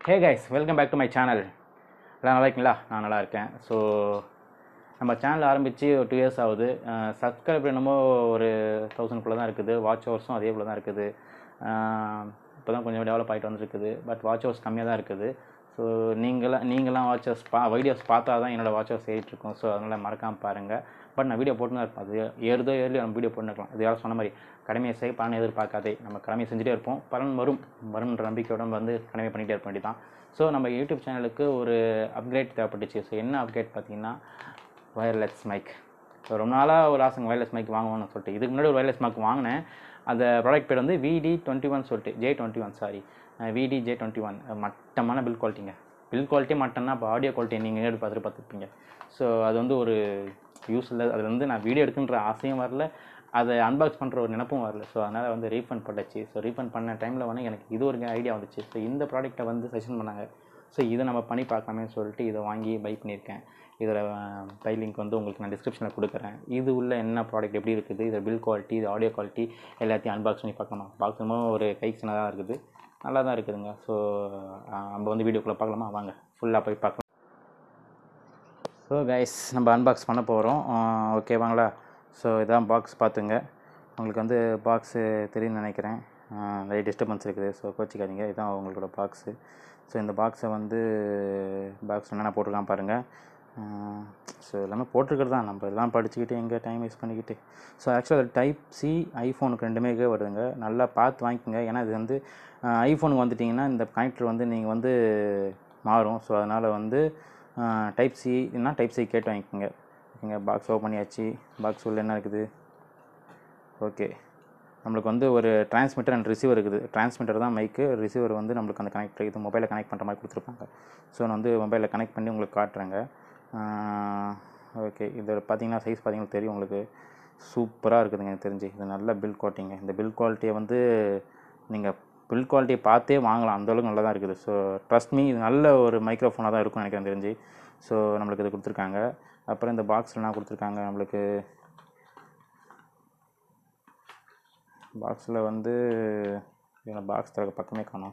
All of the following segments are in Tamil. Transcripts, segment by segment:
hey guys welcome back to my channel எல்லாம் நல்லா இருக்கீங்களா நான் நல்லா இருக்கேன் ஸோ நம்ம சேனல் ஆரம்பித்து ஒரு டூ இயர்ஸ் ஆகுது சப்ஸ்கிரைபர் என்னமோ ஒரு தௌசண்ட்குள்ளே தான் இருக்குது வாட்ச் ஹவர்ஸும் அதே போல் தான் இருக்குது இப்போ தான் கொஞ்சம் டெவலப் ஆகிட்டு வந்துருக்குது பட் வாட்ச் ஹவர்ஸ் கம்மியாக தான் இருக்குது ஸோ நீங்களாம் நீங்களாம் வாட்ச் ஹவர்ஸ் பா வீடியோஸ் பார்த்தா தான் என்னோடய வாட்ச் ஹவர்ஸ் ஏறிட்டுருக்கும் ஸோ அதனால் மறக்காமல் பாருங்கள் பட் நான் வீடியோ போட்டு தான் இருப்பேன் அது ஏறுதோ ஏறலையோ நம்ம வீடியோ போட்டுருக்கலாம் இது யாரும் சொன்ன மாதிரி கடமையை செய் பலன் எதிர்பார்க்காதே நம்ம கடமையை செஞ்சுட்டே இருப்போம் பலன் வரும் வரும்ன்ற நம்பிக்கையோட வந்து கடமை பண்ணிகிட்டே இருக்க வேண்டியதான் ஸோ நம்ம யூடியூப் சேனலுக்கு ஒரு அப்கிரேட் தேவைப்பட்டுச்சு ஸோ என்ன அப்கிரேட் பார்த்தீங்கன்னா வயர்லெஸ் மைக் ஸோ ரொம்ப நாளாக ஒரு ஆசைங்க வயர்லெஸ் மைக் வாங்குவோம்னு சொல்லிட்டு இதுக்கு முன்னாடி ஒரு வயர்லெஸ் மைக் வாங்கினேன் அந்த ப்ராடக்ட் பேர் வந்து விடி டுவெண்ட்டி ஒன் சொல்லிட்டு J twenty one sorry VD J twenty one மட்டமான பில் குவாலிட்டிங்க பில் குவாலிட்டி மட்டம்னா இப்போ ஆடியோ குவாலிட்டி நீங்கள் எடுத்து பார்த்துட்டு பார்த்துருப்பீங்க ஸோ அது வந்து ஒரு யூஸ் இல்லை அது வந்து நான் வீடியோ எடுக்குன்ற ஆசையும் வரல அதை அன்பாக்ஸ் பண்ணுற ஒரு நினப்பும் வரல ஸோ அதனால் வந்து ரீஃபண்ட் பண்ணச்சு ஸோ ரீஃபண்ட் பண்ண டைமில் வந்து எனக்கு இது ஒரு ஐடியா வந்துச்சு ஸோ இந்த ப்ராடக்ட்டை வந்து சஜஷன் பண்ணாங்க ஸோ இதை நம்ம பண்ணி பார்க்கலாமே சொல்லிட்டு இதை வாங்கி பை பண்ணியிருக்கேன் இதில் பை லிங்க் வந்து உங்களுக்கு நான் டிஸ்கிரிப்ஷனில் கொடுக்குறேன் இது உள்ள என்ன ப்ராடக்ட் எப்படி இருக்குது இது பில் குவாலிட்டி இது ஆடியோ குவாலிட்டி எல்லாத்தையும் அன்பாக்ஸ் பண்ணி பார்க்கலாமா பாக்ஸ் ஒரு கைக்கு சின்னதாக இருக்குது நல்லா தான் இருக்குதுங்க ஸோ நம்ம வந்து வீடியோக்குள்ளே பார்க்கலாமா வாங்க ஃபுல்லாக போய் பார்க்கலாம் ஸோ கைஸ் நம்ம அன்பாக்ஸ் பண்ண போகிறோம் ஓகேவாங்களா ஸோ இதான் பாக்ஸ் பார்த்துங்க உங்களுக்கு வந்து பாக்ஸு தெரியும்னு நினைக்கிறேன் நிறைய டிஸ்டர்பன்ஸ் இருக்குது ஸோ கோச்சிக்காதீங்க இதுதான் உங்களோட பாக்ஸு ஸோ இந்த பாக்ஸை வந்து பாக்ஸ் என்னென்ன போட்டிருக்கான் பாருங்கள் ஸோ எல்லாமே போட்டிருக்கிறது தான் நம்ம எல்லாம் படிச்சுக்கிட்டு எங்கே டைம் வேஸ்ட் பண்ணிக்கிட்டு ஸோ ஆக்சுவலாக டைப் சி ஐஃபோனுக்கு ரெண்டுமே வருதுங்க நல்லா பார்த்து வாங்கிக்கோங்க ஏன்னா இது வந்து ஐஃபோனுக்கு வந்துட்டிங்கன்னா இந்த கனெக்டர் வந்து நீங்கள் வந்து மாறும் ஸோ அதனால் வந்து டைப் சின்னா டைப் சி கேட்டு வாங்கிக்கோங்க ஓகேங்க பாக்ஸ் ஓப்பன் பண்ணியாச்சு பாக்ஸ் உள்ள என்ன இருக்குது ஓகே நம்மளுக்கு வந்து ஒரு டிரான்ஸ்மிட்டர் அண்ட் ரிசீவர் இருக்குது டிரான்ஸ்மிட்டர் தான் மைக்கு ரிசீவர் வந்து நம்மளுக்கு அந்த கனெக்டர் இது மொபைலில் கனெக்ட் பண்ணுற மாதிரி கொடுத்துருப்பாங்க ஸோ நான் வந்து மொபைலில் கனெக்ட் பண்ணி உங்களுக்கு காட்டுறேங்க ஓகே இது பார்த்தீங்கன்னா சைஸ் பார்த்தீங்கன்னா தெரியும் உங்களுக்கு சூப்பராக இருக்குதுங்க எனக்கு தெரிஞ்சு இது நல்ல பில் குவாலிட்டிங்க இந்த பில் குவாலிட்டியை வந்து நீங்கள் பில் குவாலிட்டியை பார்த்தே வாங்கலாம் அந்தளவுக்கு நல்லா தான் இருக்குது ஸோ ட்ரஸ்ட் மீ இது நல்ல ஒரு மைக்ரோஃபோனாக தான் இருக்கும்னு நினைக்கிறேன் தெரிஞ்சு ஸோ நம்மளுக்கு இது கொடுத்துருக்காங்க அப்புறம் இந்த பாக்ஸ்லாம் கொடுத்துருக்காங்க நம்மளுக்கு பாக்ஸில் வந்து பாக்ஸ் தர பக்கமே காணும்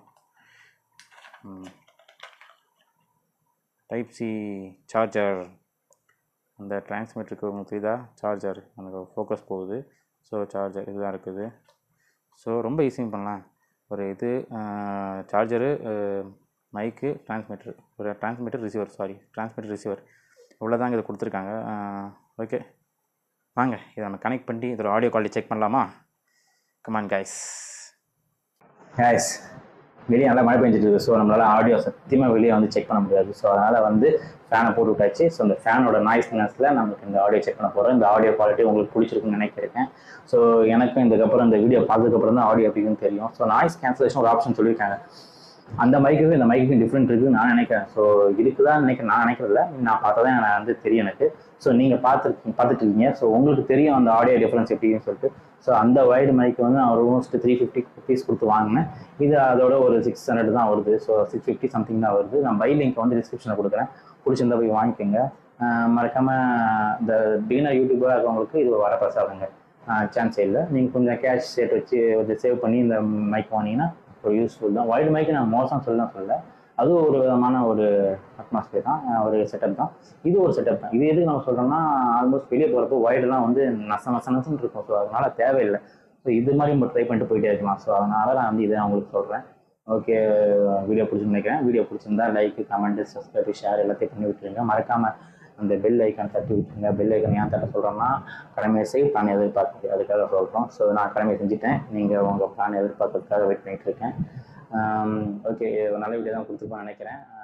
டைப் சி சார்ஜர் அந்த டிரான்ஸ்மிட்டருக்கு உங்களுக்கு தெரியுதா சார்ஜர் எனக்கு ஃபோக்கஸ் போகுது ஸோ சார்ஜர் இதுதான் இருக்குது ஸோ ரொம்ப ஈஸியும் பண்ணலாம் ஒரு இது சார்ஜரு மைக்கு டிரான்ஸ்மிட்டர் ஒரு transmitter receiver sorry transmitter receiver இவ்வளோதாங்க இதை கொடுத்துருக்காங்க ஓகே வாங்க இதை நம்ம கனெக்ட் பண்ணி இதோட ஆடியோ குவாலிட்டி செக் பண்ணலாமா கமான் கைஸ் கைஸ் வெளியே நல்லா மழை பெஞ்சிட்டு இருக்குது ஸோ நம்மளால் ஆடியோ சத்தியமாக வெளியே வந்து செக் பண்ண முடியாது ஸோ அதனால் வந்து ஃபேனை போட்டு விட்டாச்சு ஸோ இந்த ஃபேனோட நாய்ஸ்னஸில் நமக்கு இந்த ஆடியோ செக் பண்ண போகிறோம் இந்த ஆடியோ குவாலிட்டி உங்களுக்கு பிடிச்சிருக்குன்னு நினைக்கிறேன் ஸோ எனக்கும் இதுக்கப்புறம் இந்த வீடியோ பார்த்ததுக்கப்புறம் தான் ஆடியோ எப்படின்னு தெரியும் ஸோ நாய்ஸ் கேன்சலேஷன் ஒரு ஆப்ஷன் சொல்லியிருக்காங்க அந்த மைக்குக்கும் இந்த மைக்குக்கும் டிஃப்ரெண்ட் இருக்குதுன்னு நான் நினைக்கிறேன் ஸோ இருக்குதான் நினைக்கிறேன் நான் நினைக்கிறதில்ல நான் பார்த்தா தான் நான் வந்து தெரியும் எனக்கு ஸோ நீங்கள் பார்த்துருக்கீங்க பார்த்துட்டு இருக்கீங்க ஸோ உங்களுக்கு தெரியும் அந்த ஆடியோ டிஃப்ரென்ஸ் எப்படின்னு சொல்லிட்டு ஸோ அந்த வைடு மைக்கு வந்து நான் ஆல்மோஸ்ட் த்ரீ ஃபிஃப்டி ருபீஸ் கொடுத்து வாங்கினேன் இது அதோட ஒரு சிக்ஸ் ஹண்ட்ரட் தான் வருது ஸோ சிக்ஸ் ஃபிஃப்டி சம்திங் தான் வருது நான் பை லிங்க் வந்து டிஸ்கிரிப்ஷனில் கொடுக்குறேன் பிடிச்சிருந்தா போய் வாங்கிக்கோங்க மறக்காமல் இந்த பிகினர் யூடியூபராக இருக்கவங்களுக்கு இது வர பிரசாதங்க சான்ஸே இல்லை நீங்கள் கொஞ்சம் கேஷ் சேர்த்து வச்சு கொஞ்சம் சேவ் பண்ணி இந்த மைக் வாங்கினீங்கன்னா ஒரு யூஸ்ஃபுல் தான் வைல்டு மைக்கு நான் மோசம் சொல்ல சொல்லல அது ஒரு விதமான ஒரு அட்மாஸ்பியர் தான் ஒரு செட்டப் தான் இது ஒரு செட்டப் தான் இது எதுக்கு நம்ம சொல்கிறோம்னா ஆல்மோஸ்ட் வெளியே போகிறப்போ வைடெல்லாம் வந்து நச நச நசன்னு இருக்கும் ஸோ அதனால் தேவையில்லை ஸோ இது மாதிரி நம்ம ட்ரை பண்ணிட்டு போயிட்டே இருக்கலாம் ஸோ அதனால் நான் வந்து இதை உங்களுக்கு சொல்கிறேன் ஓகே வீடியோ பிடிச்சி நினைக்கிறேன் வீடியோ பிடிச்சிருந்தா லைக் கமெண்ட் சப்ஸ்கிரைப் ஷேர் எல்லாத்தையும் பண்ணி விட்டுருங்க மறக்காமல் அந்த பெல் ஐக்கான் தட்டி விட்டுருங்க பெல் ஐக்கான் ஏன் தட்ட சொல்கிறோம்னா கடமையை செய் பிளான் எதிர்பார்க்குறது அதுக்காக சொல்கிறோம் ஸோ நான் கடமையை செஞ்சுட்டேன் நீங்கள் உங்கள் பிளான் எதிர்பார்க்கறதுக்காக வெயிட் பண்ணிகிட்டு இருக்கேன் ஓகே நல்ல வீடியோ தான் கொடுத்துருப்பேன் நினைக்கிறேன்